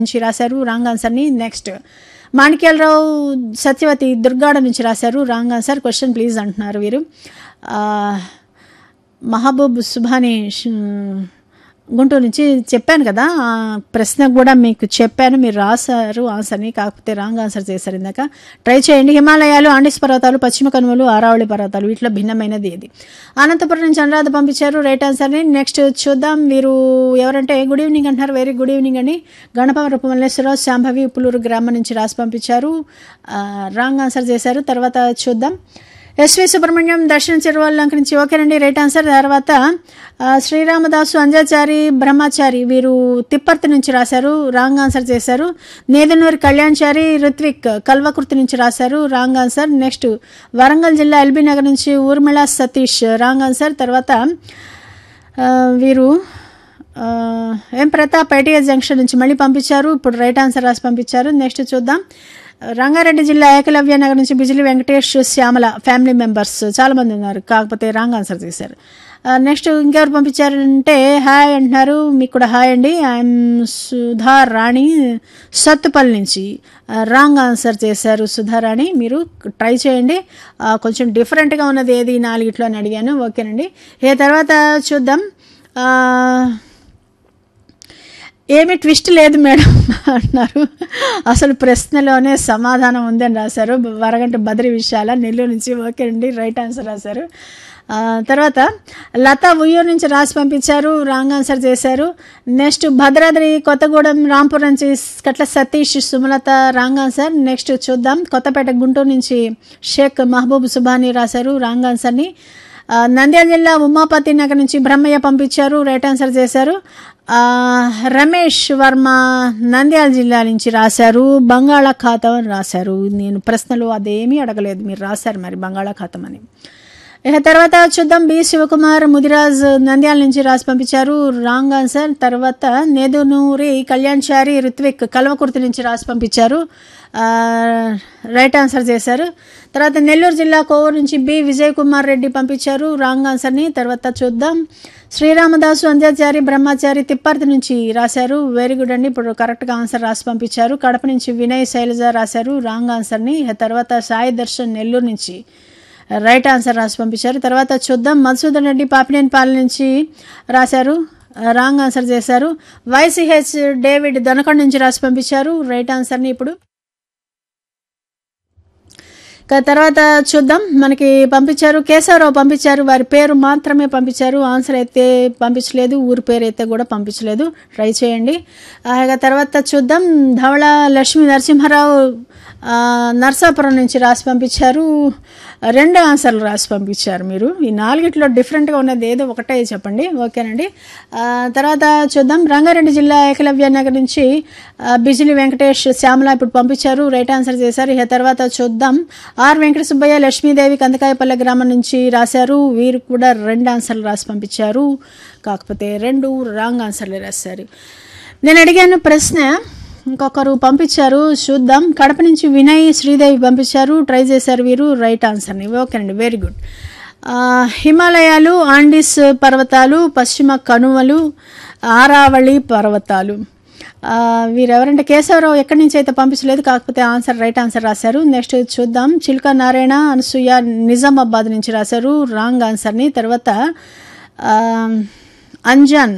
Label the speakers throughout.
Speaker 1: నుంచి రాశారు రాంగ్ ఆన్సర్ని నెక్స్ట్ మాణిక్యాలరావు సత్యవతి దుర్గాడ నుంచి రాశారు రాంగ్ ఆన్సర్ క్వశ్చన్ ప్లీజ్ అంటున్నారు వీరు ఆ, మహబూబ్ సుభాని ష్- గుంటూరు నుంచి చెప్పాను కదా ఆ ప్రశ్న కూడా మీకు చెప్పాను మీరు రాశారు ఆన్సర్ని కాకపోతే రాంగ్ ఆన్సర్ చేశారు ఇందాక ట్రై చేయండి హిమాలయాలు ఆండిస్ పర్వతాలు పశ్చిమ కనుమలు ఆరావళి పర్వతాలు వీటిలో భిన్నమైనది ఏది అనంతపురం నుంచి అనురాధ పంపించారు రైట్ ఆన్సర్ని నెక్స్ట్ చూద్దాం వీరు ఎవరంటే గుడ్ ఈవినింగ్ అంటున్నారు వెరీ గుడ్ ఈవినింగ్ అండి గణపవరపు మల్లేశ్వరరావు శాంభవి ఉప్పులూరు గ్రామం నుంచి రాసి పంపించారు రాంగ్ ఆన్సర్ చేశారు తర్వాత చూద్దాం ఎస్వి సుబ్రహ్మణ్యం దర్శన చెరువుల లంక నుంచి ఓకేనండి రైట్ ఆన్సర్ తర్వాత ఆ, శ్రీరామదాసు అంజాచారి బ్రహ్మచారి వీరు తిప్పర్తి నుంచి రాశారు రాంగ్ ఆన్సర్ చేశారు నేదనూరి కళ్యాణ్చారి ఋత్విక్ కల్వకుర్తి నుంచి రాశారు రాంగ్ ఆన్సర్ నెక్స్ట్ వరంగల్ జిల్లా ఎల్బీ నగర్ నుంచి ఊర్మిళ సతీష్ రాంగ్ ఆన్సర్ తర్వాత ఆ, వీరు ఆ, ఎం ప్రతాప్ ఐటీఎస్ జంక్షన్ నుంచి మళ్ళీ పంపించారు ఇప్పుడు రైట్ ఆన్సర్ రాసి పంపించారు నెక్స్ట్ చూద్దాం రంగారెడ్డి జిల్లా ఏకలవ్య నగర్ నుంచి బిజిలి వెంకటేష్ శ్యామల ఫ్యామిలీ మెంబర్స్ చాలా మంది ఉన్నారు కాకపోతే రాంగ్ ఆన్సర్ చేశారు ఆ, నెక్స్ట్ ఇంకెవరు పంపించారంటే హాయ్ అంటున్నారు మీకు కూడా హాయ్ అండి ఐఎమ్ సుధా రాణి సత్తుపల్లి నుంచి ఆ, రాంగ్ ఆన్సర్ చేశారు సుధా రాణి మీరు ట్రై చేయండి ఆ, కొంచెం డిఫరెంట్గా ఉన్నది ఏది ఈ నాలుగిట్లో అని అడిగాను ఓకేనండి ఏ తర్వాత చూద్దాం ఆ, ఏమి ట్విస్ట్ లేదు మేడం అంటున్నారు అసలు ప్రశ్నలోనే సమాధానం ఉందని రాశారు వరగంట బద్రి విషయాల నెల్లూరు నుంచి ఓకే అండి రైట్ ఆన్సర్ రాశారు ఆ, తర్వాత లత ఉయ్యూరు నుంచి రాసి పంపించారు రాంగ్ ఆన్సర్ చేశారు నెక్స్ట్ భద్రాద్రి కొత్తగూడెం రాంపురం నుంచి Katla Satish Sumalatha wrong answer next చూద్దాం కొత్తపేట గుంటూరు నుంచి షేక్ మహబూబ్ సుబానీ రాశారు రాంగ్ ఆన్సర్ని ఆ, నంద్యాల జిల్లా ఉమాపతి నగర్ నుంచి బ్రహ్మయ్య పంపించారు రైట్ ఆన్సర్ చేశారు ఆ, రమేష్ వర్మ నంద్యాల జిల్లా నుంచి రాశారు బంగాళాఖాతం అని రాశారు నేను ప్రశ్నలు అదేమీ అడగలేదు మీరు రాశారు మరి బంగాళాఖాతం అని ఇక తర్వాత చూద్దాం బి శివకుమార్ ముదిరాజ్ నంద్యాల నుంచి రాసి పంపించారు రాంగ్ ఆన్సర్ తర్వాత నేదునూరి కళ్యాణ్ చారి ఋత్విక్ కల్వకుర్తి నుంచి రాసి పంపించారు ఆ, రైట్ ఆన్సర్ చేశారు తర్వాత నెల్లూరు జిల్లా కోవూరు నుంచి బి విజయ్ కుమార్ రెడ్డి పంపించారు రాంగ్ ఆన్సర్ని తర్వాత చూద్దాం శ్రీరామదాసు అంధ్యాచారి బ్రహ్మచారి తిప్పర్తి నుంచి రాశారు వెరీ గుడ్ అండి ఇప్పుడు కరెక్ట్గా ఆన్సర్ రాసి పంపించారు కడప నుంచి వినయ్ శైలజ రాశారు రాంగ్ ఆన్సర్ని ఇక తర్వాత సాయి దర్శన్ నెల్లూరు నుంచి రైట్ ఆన్సర్ రాసి పంపించారు తర్వాత చూద్దాం మధుసూదన్ రెడ్డి పాపినేనిపాలెం నుంచి రాశారు రాంగ్ ఆన్సర్ చేశారు వైసీహెచ్ డేవిడ్ దొనకొండ నుంచి రాసి పంపించారు రైట్ ఆన్సర్ని ఇప్పుడు ఇక తర్వాత చూద్దాం మనకి పంపించారు కేశవరావు పంపించారు వారి పేరు మాత్రమే పంపించారు ఆన్సర్ అయితే పంపించలేదు ఊరి పేరు అయితే కూడా పంపించలేదు ట్రై చేయండి ఆ, ఇక తర్వాత చూద్దాం ధవళ లక్ష్మీ నరసింహారావు ఆ, నర్సాపురం నుంచి రాసి పంపించారు రెండు ఆన్సర్లు రాసి పంపించారు మీరు ఈ నాలుగిట్లో డిఫరెంట్గా ఉన్నది ఏదో ఒకటే చెప్పండి ఓకేనండి ఆ, తర్వాత చూద్దాం రంగారెడ్డి జిల్లా ఏకలవ్య నగర్ నుంచి ఆ, బిజిలి వెంకటేష్ శ్యామల ఇప్పుడు పంపించారు రైట్ ఆన్సర్ చేశారు ఇక తర్వాత చూద్దాం ఆర్ వెంకట సుబ్బయ్య లక్ష్మీదేవి కందకాయపల్లె గ్రామం నుంచి రాశారు వీరు కూడా రెండు ఆన్సర్లు రాసి పంపించారు కాకపోతే రెండు రాంగ్ ఆన్సర్లు రాశారు నేను అడిగాను ప్రశ్న ఇంకొకరు పంపించారు చూద్దాం కడప నుంచి వినయ్ శ్రీదేవి పంపించారు ట్రై చేశారు వీరు రైట్ ఆన్సర్ని ఓకేనండి వెరీ గుడ్ ఆ, హిమాలయాలు ఆండిస్ పర్వతాలు పశ్చిమ కనుమలు ఆరావళి పర్వతాలు ఆ, వీరెవరంటే కేశవరావు ఎక్కడి నుంచి అయితే పంపించలేదు కాకపోతే ఆన్సర్ రైట్ ఆన్సర్ రాశారు నెక్స్ట్ చూద్దాం చిల్క నారాయణ అనసూయ నిజామాబాద్ నుంచి రాశారు రాంగ్ ఆన్సర్ని తర్వాత ఆ, అంజాన్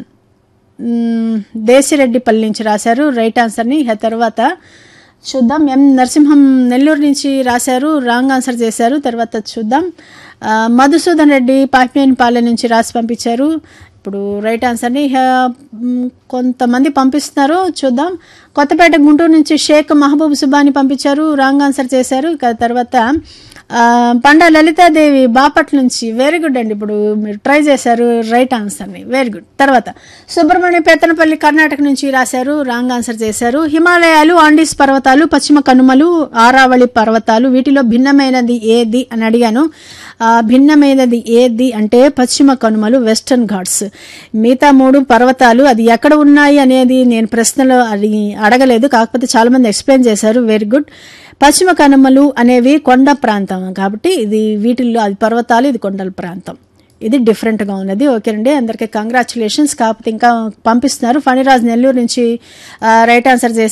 Speaker 1: మ్, దేశిరెడ్డిపల్లి నుంచి రాశారు రైట్ ఆన్సర్ని ఇక తర్వాత చూద్దాం ఎం నరసింహం నెల్లూరు నుంచి రాశారు రాంగ్ ఆన్సర్ చేశారు తర్వాత చూద్దాం ఆ, మధుసూదన్ రెడ్డి పాపినేనిపాలెం నుంచి రాసి పంపించారు ఇప్పుడు రైట్ ఆన్సర్ని ఇక, మ్, కొంతమంది పంపిస్తున్నారు చూద్దాం కొత్తపేట గుంటూరు నుంచి షేక్ మహబూబ్ సుబాని పంపించారు రాంగ్ ఆన్సర్ చేశారు ఇక తర్వాత ఆ, పండా లలితాదేవి బాపట్ల నుంచి వెరీ గుడ్ అండి ఇప్పుడు మీరు ట్రై చేశారు రైట్ ఆన్సర్ని వెరీ గుడ్ తర్వాత సుబ్రహ్మణ్య పెత్తనపల్లి కర్ణాటక నుంచి రాశారు రాంగ్ ఆన్సర్ చేశారు హిమాలయాలు ఆండీస్ పర్వతాలు పశ్చిమ కనుమలు ఆరావళి పర్వతాలు వీటిలో భిన్నమైనది ఏది అని అడిగాను ఆ, భిన్నమైనది ఏది అంటే పశ్చిమ కనుమలు వెస్టర్న్ ఘాట్స్ మిగతా మూడు పర్వతాలు అది ఎక్కడ ఉన్నాయి అనేది నేను ప్రశ్నలో అది అడగలేదు కాకపోతే చాలా మంది ఎక్స్ప్లెయిన్ చేశారు వెరీ గుడ్ పశ్చిమ కనుమలు అనేవి కొండ ప్రాంతం కాబట్టి ఇది వీటిల్లో అది పర్వతాలు ఇది కొండల ప్రాంతం ఇది డిఫరెంట్గా ఉన్నది ఓకేనండి అందరికీ కంగ్రాచులేషన్స్ కాకపోతే ఇంకా పంపిస్తున్నారు ఫణిరాజ్ నెల్లూరు నుంచి రైట్ ఆన్సర్ చేసి